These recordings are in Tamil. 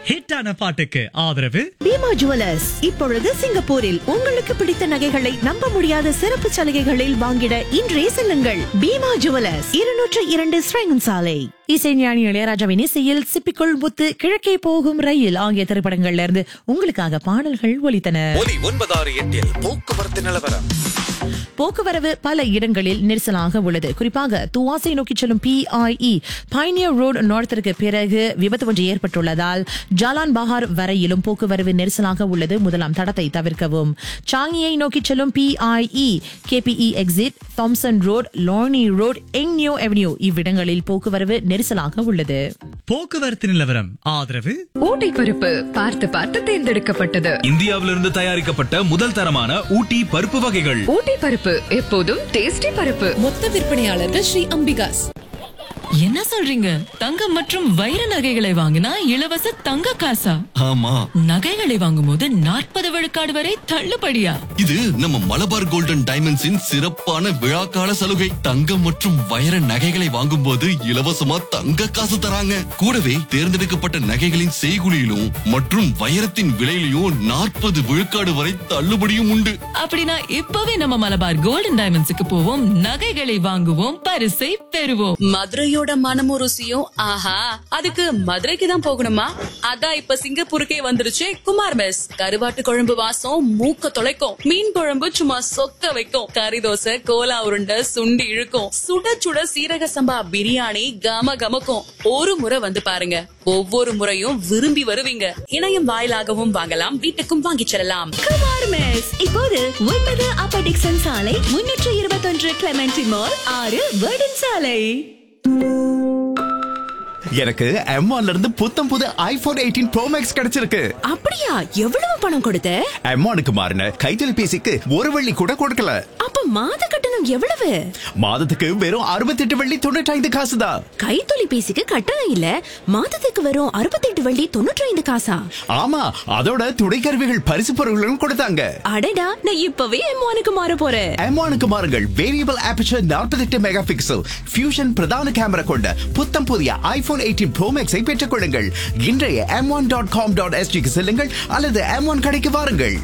ஹிட்டான பாட்டுக்கு ஆதரவு பீமா ஜுவல்லர்ஸ் இப்பொழுது சிங்கப்பூரில் உங்களுக்கு பிடித்த நகைகளை நம்ப முடியாத சிறப்பு சலுகைகளில் வாங்கிட இன்றே செல்லுங்கள் பீமா ஜுவல்லர்ஸ் இருநூற்று இரண்டு ஸ்ரங்கன் சாலை இசைஞானி இளையராஜாவின் இசையில் சிப்பிக்குள் முத்து கிழக்கே போகும் ரயில் ஆகிய திரைப்படங்கள்ல இருந்து உங்களுக்காக பாடல்கள் ஒலித்தன ஒலி ஒன்பதாறு எட்டில் போக்குவரத்து நிலவரம் போக்குவரவு பல இடங்களில் நெரிசலாக உள்ளது குறிப்பாக துவாசை நோக்கி செல்லும் பிஐஇ பைனியர் ரோடு நார்த்திற்கு பிறகு விபத்து ஒன்று ஏற்பட்டுள்ளதால் ஜாலான் பஹார் வரையிலும் போக்குவரவு நெரிசலாக உள்ளது முதலாம் தடத்தை தவிர்க்கவும் சாங்கியை நோக்கி செல்லும் PIE KPE exit Thomson road Lornie road எங்னியோ அவென்யூ இவ்விடங்களில் போக்குவரவு நெரிசலாக உள்ளது போக்குவரத்து நிலவரம் ஆதரவு ஊட்டி பருப்பு பார்த்து பார்த்து தேர்ந்தெடுக்கப்பட்டது இந்தியாவிலிருந்து தயாரிக்கப்பட்ட முதல் தரமான ஊட்டி பருப்பு வகைகள் ஊட்டி பருப்பு எப்போதும் டேஸ்டி பருப்பு மொத்த விற்பனையாளர்கள் ஸ்ரீ அம்பிகாஸ் என்ன சொல்றீங்க தங்கம் மற்றும் வைர நகைகளை வாங்கினா இலவச தங்க காசா ஆமா நகைகளை வாங்கும்போது நாற்பது விழுக்காடு வரை தள்ளுபடியா இது நம்ம மலபார் கோல்டன் டைமண்ட்ஸின் சிறப்பான விழாக்கால சலுகை தங்கம் மற்றும் வைர நகைகளை வாங்கும்போது இலவசமா தங்க காசு தராங்க கூடவே தேர்ந்தெடுக்கப்பட்ட நகைகளின் செய்குலியிலும் மற்றும் வைரத்தின் விலையிலும் நாற்பது விழுக்காடு வரை தள்ளுபடியும் உண்டு அப்படின்னா இப்பவே நம்ம மலபார் கோல்டன் டைமண்ட்ஸுக்கு போவோம் நகைகளை வாங்குவோம் பரிசை பெறுவோம் மதுரையோட மனமும் ருசியும் ஆஹா அதுக்கு மதுரைக்கு தான் போகணுமா அதான் இப்ப சிங்கப்பூருக்கே வந்துருச்சு குமார் மெஸ் கருவாட்டு குழம்பு வாசம் மூக்க தொலைக்கும் மீன் குழம்பு சும்மா சொக்க வைக்கும் கறி தோசை கோலா உருண்டை சுண்டி இழுக்கும் சுட சுட சீரக சம்பா பிரியாணி கம கமக்கும் ஒரு முறை வந்து பாருங்க ஒவ்வொரு முறையும் விரும்பி வருவீங்க இணையம் வாயிலாகவும் வாங்கலாம் வீட்டுக்கும் வாங்கிச் செல்லலாம் குமார் மெஸ் இப்போது ஒன்பது அப்பர் டிக்சன் சாலை முன்னூற்று இருபத்தொன்று கிளமெண்டி மால் ஆறு வேர்டன் சாலை எனக்கு M1 ல இருந்து புத்தம் புது ஐபோன் எயிட்டீன் ப்ரோ மேக்ஸ் கிடைச்சிருக்கு அப்படியா எவ்வளவு பணம் கொடுத்த M1க்கு மாறின கைத்தொலைபேசிக்கு ஒரு வெள்ளி கூட கொடுக்கல அப்ப மாத கட்டணம் எவ்வளவு மாதத்துக்கு வெறும் அறுபத்தெட்டு வெள்ளி தொண்ணூற்றி ஐந்து காசு தான் கைத்தொலைபேசிக்கு கட்டணம் இல்ல மாதத்துக்கு வரும் அறுபத்தெட்டு வள்ளி தொண்ணூற்றி ஐந்து காசா ஆமா அதோட துணை கருவிகள் பரிசு பொருள்களும் கொடுத்தாங்க அடடா நான் இப்பவே எம்மானுக்கு மாற போறேன் M1க்கு மாறுங்கள் வேரியபிள் ஆபர்ச்சர் நாற்பத்தெட்டு மெகா பிக்சல் ஃபியூஷன் பிரதான கேமரா கொண்ட புத்தம் புதிய ஐபோன் எயிட்டீன் ப்ரோ மேக்ஸை பெற்றுக் கொள்ளுங்கள் இன்றைய M one dot com dot எஸ்டிக்கு செல்லுங்கள் அல்லது எம் ஒன் கடைக்கு வாருங்கள்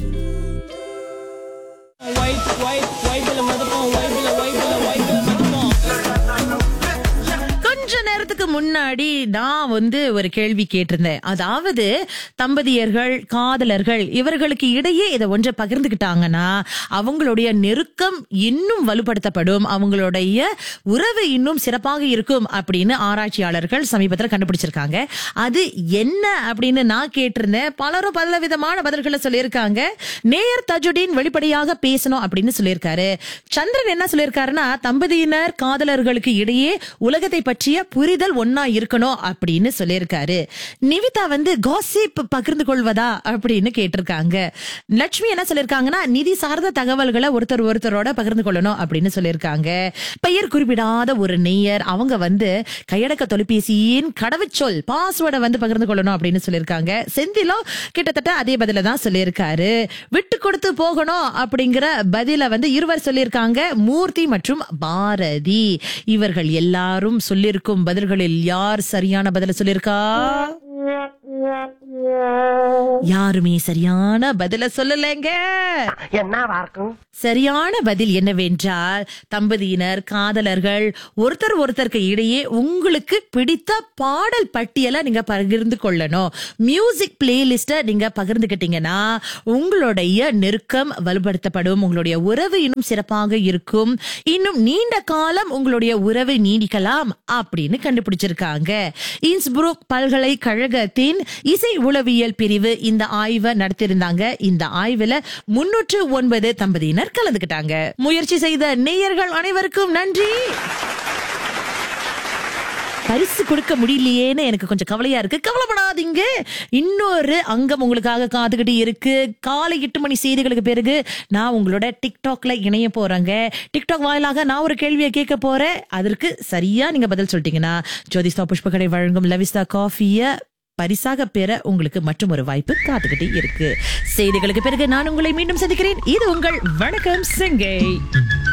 கொஞ்ச நேரத்துக்கு முன்னாடி நான் வந்து ஒரு கேள்வி கேட்டிருந்தேன் அதாவது தம்பதியர்கள் காதலர்கள் இவர்களுக்கு இடையே இதை ஒன்றை பகிர்ந்துக்கிட்டாங்கன்னா அவங்களுடைய நெருக்கம் இன்னும் வலுப்படுத்தப்படும் அவங்களுடைய உறவு இன்னும் சிறப்பாக இருக்கும் அப்படின்னு ஆராய்ச்சியாளர்கள் சமீபத்தில் கண்டுபிடிச்சிருக்காங்க அது என்ன அப்படின்னு நான் கேட்டிருந்தேன் பலரும் பல விதமான பதில்களை சொல்லியிருக்காங்க நேயர் தஜுடீன் வெளிப்படையாக பேசணும் அப்படின்னு சொல்லியிருக்காரு சந்திரன் என்ன சொல்லியிருக்காருன்னா தம்பதியினர் காதலர்களுக்கு இடையே உலகத்தை பற்றிய புரிதல் ஒன்னா இருக்கணும் அப்படின்னு சொல்லியிருக்காரு நிவிதா வந்து காசிப் பகிர்ந்து கொள்வதா அப்படின்னு கேட்டிருக்காங்க லட்சுமி என்ன சொல்லியிருக்காங்கன்னா நிதி சார்ந்த தகவல்களை ஒருத்தர் ஒருத்தரோட பகிர்ந்து கொள்ளணும் அப்படின்னு சொல்லியிருக்காங்க பெயர் குறிப்பிடாத ஒரு நெய்யர் அவங்க வந்து கையடக்க தொலைபேசியின் கடவுச்சொல் பாஸ்வேர்டை வந்து பகிர்ந்து கொள்ளணும் அப்படின்னு சொல்லியிருக்காங்க செந்திலோ கிட்டத்தட்ட அதே பதில தான் சொல்லியிருக்காரு விட்டு கொடுத்து போகணும் அப்படிங்கிற பதில வந்து இருவர் சொல்லியிருக்காங்க மூர்த்தி மற்றும் பாரதி இவர்கள் எல்லாரும் சொல்லியிருக்கும் பதில்களில் யார் சரியான பதில சொல்லியிருக்கா யாருமே சரியான பதில சொல்லலைங்க சரியான பதில் என்னவென்றால் தம்பதியினர் காதலர்கள் ஒருத்தர் ஒருத்தருக்கு இடையே உங்களுக்கு பிடித்த பாடல் பட்டியலை நீங்க பகிர்ந்து கொள்ளணும் மியூசிக் பிளேலிஸ்ட நீங்க பகிர்ந்துக்கிட்டீங்கன்னா உங்களுடைய நெருக்கம் வலுப்படுத்தப்படும் உங்களுடைய உறவு இன்னும் சிறப்பாக இருக்கும் இன்னும் நீண்ட காலம் உங்களுடைய உறவு நீடிக்கலாம் அப்படின்னு கண்டுபிடிச்சிருக்காங்க இன்ஸ்புரூக் பல்கலைக்கழகத்தின் இசை உளவியல் பிரிவு இந்த ஆய்வை நடத்தியிருந்தாங்க இந்த ஆய்வுல முன்னூற்று ஒன்பது தம்பதியினர் கலந்துக்கிட்டாங்க முயற்சி செய்த நேயர்கள் அனைவருக்கும் நன்றி பரிசு கொடுக்க முடியலையேன்னு எனக்கு கொஞ்சம் கவலையா இருக்கு கவலைப்படாதீங்க இன்னொரு அங்கம் உங்களுக்காக காத்துக்கிட்டு இருக்கு காலை எட்டு மணி செய்திகளுக்கு பிறகு நான் உங்களோட டிக்டாக்ல இணைய போறேங்க டிக்டாக் வாயிலாக நான் ஒரு கேள்வியை கேட்க போறேன் அதற்கு சரியா நீங்க பதில் சொல்லிட்டீங்கன்னா ஜோதிஸ்தா புஷ்பகடை வழங்கும் லவிஸ்தா காஃபிய பரிசாக பெற உங்களுக்கு மற்றும் ஒரு வாய்ப்பு காத்துக்கிட்டே இருக்கு செய்திகளுக்கு பிறகு நான் உங்களை மீண்டும் சந்திக்கிறேன் இது உங்கள் வணக்கம் சிங்கை